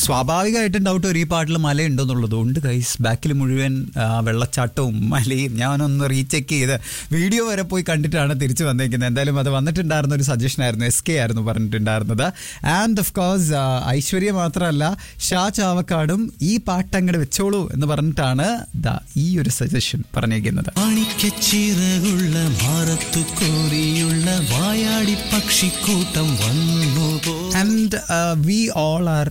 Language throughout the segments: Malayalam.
സ്വാഭാവികമായിട്ടും ഡൗട്ട് ഒരു ഈ പാട്ടിൽ മലയുണ്ടെന്നുള്ളത് ഉണ്ട് ഗൈസ് ബാക്കിൽ മുഴുവൻ ആ, വെള്ളച്ചാട്ടവും മലയും ഞാനൊന്ന് റീചെക്ക് ചെയ്ത് വീഡിയോ വരെ പോയി കണ്ടിട്ടാണ് തിരിച്ചു വന്നേക്കുന്നത് എന്തായാലും അത് വന്നിട്ടുണ്ടായിരുന്ന ഒരു സജഷൻ ആയിരുന്നു എസ് കെ ആയിരുന്നു പറഞ്ഞിട്ടുണ്ടായിരുന്നത് ആൻഡ് ഓഫ് കോഴ്സ് ഐശ്വര്യ മാത്രമല്ല ഷാ ചാവക്കാടും ഈ പാട്ട് അങ്ങോട്ട് വെച്ചോളൂ എന്ന് പറഞ്ഞിട്ടാണ് ദാ ഈ ഒരു സജഷൻ പറഞ്ഞേക്കുന്നത് മാണിക്കച്ചിറകുള്ള ഭാരത്തു കോരിയുള്ള വായാടി പക്ഷിക്കൂട്ടം വന്നു പോ and we all are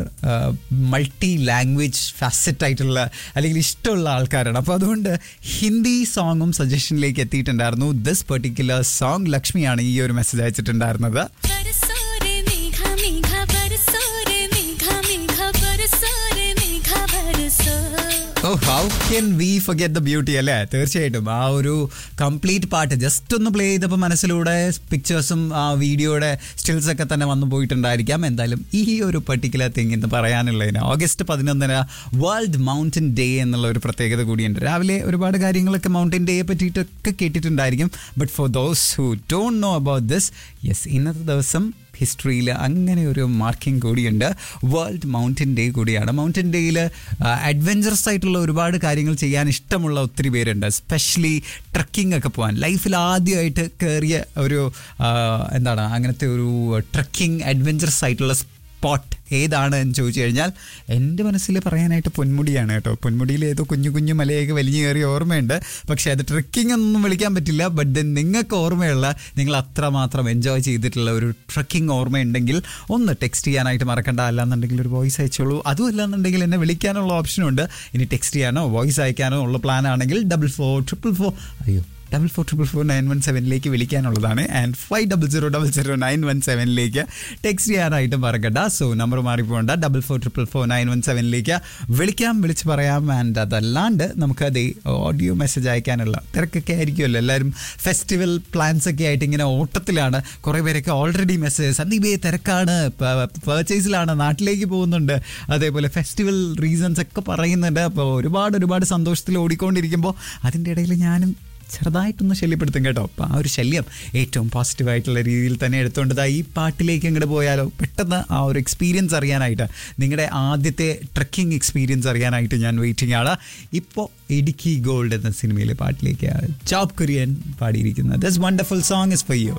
multi language facet ആയിട്ടുള്ള അല്ലെങ്കിൽ ഇഷ്ടമുള്ള ആൾക്കാരാണ് അപ്പോൾ അതുകൊണ്ട് ഹിന്ദി സോങ്ങും സജഷനിലേക്ക് എത്തിയിട്ടുണ്ടായിരുന്നു ദിസ് പെർട്ടിക്കുലർ സോങ് ലക്ഷ്മിയാണ് ഈ ഒരു മെസ്സേജ് അയച്ചിട്ടുണ്ടായിരുന്നത് बरसो रे मेघा मेघा बरसो रे मेघा मेघा बरसो रे मेघा बरसो oh how can we forget the beauty അല്ലേ തീർച്ചയായിട്ടും ആ ഒരു കംപ്ലീറ്റ് പാട്ട് ജസ്റ്റ് ഒന്ന് പ്ലേ ചെയ്തപ്പോൾ മനസ്സിലൂടെ പിക്ചേഴ്സും ആ വീഡിയോയുടെ സ്റ്റിൽസ് ഒക്കെ തന്നെ വന്നു പോയിട്ടുണ്ടായിരിക്കാം എന്തായാലും ഈ ഒരു പെർട്ടിക്കുലർ തിങ് എന്ന് പറയാനുള്ളതിന് ഓഗസ്റ്റ് പതിനൊന്നിന് വേൾഡ് മൗണ്ടൻ ഡേ എന്നുള്ള ഒരു പ്രത്യേകത കൂടിയുണ്ട് രാവിലെ ഒരുപാട് കാര്യങ്ങളൊക്കെ മൗണ്ടൻ ഡേയെ പറ്റിയിട്ടൊക്കെ കേട്ടിട്ടുണ്ടായിരിക്കും but for those who don't know about this yes ഇന്നത്തെ ദിവസം ഹിസ്റ്ററിയിൽ അങ്ങനെ ഒരു മാർക്കിംഗ് കൂടിയുണ്ട് വേൾഡ് മൗണ്ടൻ ഡേ കൂടിയാണ് മൗണ്ടൻ ഡേയിൽ അഡ്വഞ്ചറസ് ആയിട്ടുള്ള ഒരുപാട് കാര്യങ്ങൾ ചെയ്യാൻ ഇഷ്ടമുള്ള ഒത്തിരി പേരുണ്ട് സ്പെഷ്യലി ട്രക്കിംഗ് ഒക്കെ പോകാൻ ലൈഫിൽ ആദ്യമായിട്ട് കയറിയ ഒരു ആ, എന്താണ് അങ്ങനത്തെ ഒരു ട്രക്കിംഗ് അഡ്വഞ്ചറസ് ആയിട്ടുള്ള സ്പോട്ട് ഏതാണ് എന്ന് ചോദിച്ചു കഴിഞ്ഞാൽ എൻ്റെ മനസ്സിൽ പറയാനായിട്ട് പൊന്മുടിയാണ് കേട്ടോ പൊന്മുടിയിൽ ഏതോ കുഞ്ഞു കുഞ്ഞു മലയൊക്കെ വലിഞ്ഞു കയറിയ ഓർമ്മയുണ്ട് പക്ഷേ അത് ട്രക്കിംഗ് ഒന്നും വിളിക്കാൻ പറ്റില്ല ബട്ട് ദെൻ നിങ്ങൾക്ക് ഓർമ്മയുള്ള നിങ്ങൾ അത്രമാത്രം എൻജോയ് ചെയ്തിട്ടുള്ള ഒരു ട്രക്കിംഗ് ഓർമ്മയുണ്ടെങ്കിൽ ഒന്ന് ടെക്സ്റ്റ് ചെയ്യാനായിട്ട് മറക്കണ്ട അല്ലാന്നുണ്ടെങ്കിൽ ഒരു വോയിസ് അയച്ചോളൂ അതും അല്ലാന്നുണ്ടെങ്കിൽ എന്നെ വിളിക്കാനുള്ള ഓപ്ഷനുണ്ട് ഇനി ടെക്സ്റ്റ് ചെയ്യാനോ വോയിസ് അയക്കാനോ ഉള്ള പ്ലാൻ ആണെങ്കിൽ ഡബിൾ ഫോർ ട്രിപ്പിൾ ഫോർ അയ്യോ double four triple four nine one സെവനിലേക്ക് വിളിക്കാനുള്ളതാണ് and five double zero double zero nine one സെവനിലേക്ക് ടെക്സ്റ്റ് ചെയ്യാനായിട്ട് മറക്കണ്ട സോ നമ്പർ മാറിപ്പോണ്ട double four triple four nine one സെവനിലേക്ക് വിളിക്കാം വിളിച്ച് പറയാം ആൻഡ് അതല്ലാണ്ട് നമുക്ക് അത് ഓഡിയോ മെസ്സേജ് അയക്കാനുള്ള തിരക്കൊക്കെ ആയിരിക്കുമല്ലോ എല്ലാവരും ഫെസ്റ്റിവൽ പ്ലാൻസ് ഒക്കെ ആയിട്ട് ഇങ്ങനെ ഓട്ടത്തിലാണ് കുറേ പേരൊക്കെ ഓൾറെഡി മെസ്സേജ് സന്ദീപേ തിരക്കാണ് പർച്ചേസിലാണ് നാട്ടിലേക്ക് പോകുന്നുണ്ട് അതേപോലെ ഫെസ്റ്റിവൽ റീസൺസ് ഒക്കെ പറയുന്നുണ്ട് അപ്പോൾ ഒരുപാട് ഒരുപാട് സന്തോഷത്തിൽ ഓടിക്കൊണ്ടിരിക്കുമ്പോൾ അതിൻ്റെ ഇടയിൽ ഞാനും ചെറുതായിട്ടൊന്ന് ശല്യപ്പെടുത്തും കേട്ടോ അപ്പം ആ ഒരു ശല്യം ഏറ്റവും പോസിറ്റീവായിട്ടുള്ള രീതിയിൽ തന്നെ എടുത്തുകൊണ്ട് ദാ ഈ പാട്ടിലേക്ക് അങ്ങോട്ട് പോയാലോ പെട്ടെന്ന് ആ ഒരു എക്സ്പീരിയൻസ് അറിയാനായിട്ട് നിങ്ങളുടെ ആദ്യത്തെ ട്രക്കിംഗ് എക്സ്പീരിയൻസ് അറിയാനായിട്ട് ഞാൻ വെയിറ്റിംഗ് ആണ് ഇപ്പോൾ ഇടുക്കി ഗോൾഡ് എന്ന സിനിമയിലെ പാട്ടിലേക്ക് ജോബ് കുര്യൻ പാടിയിരിക്കുന്നത് this wonderful song is for you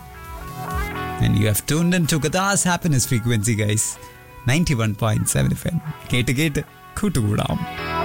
and you have tuned in to Katha's happiness frequency guys 91.7 FM കേട്ട് കേട്ട് കൂട്ടുകൂടാം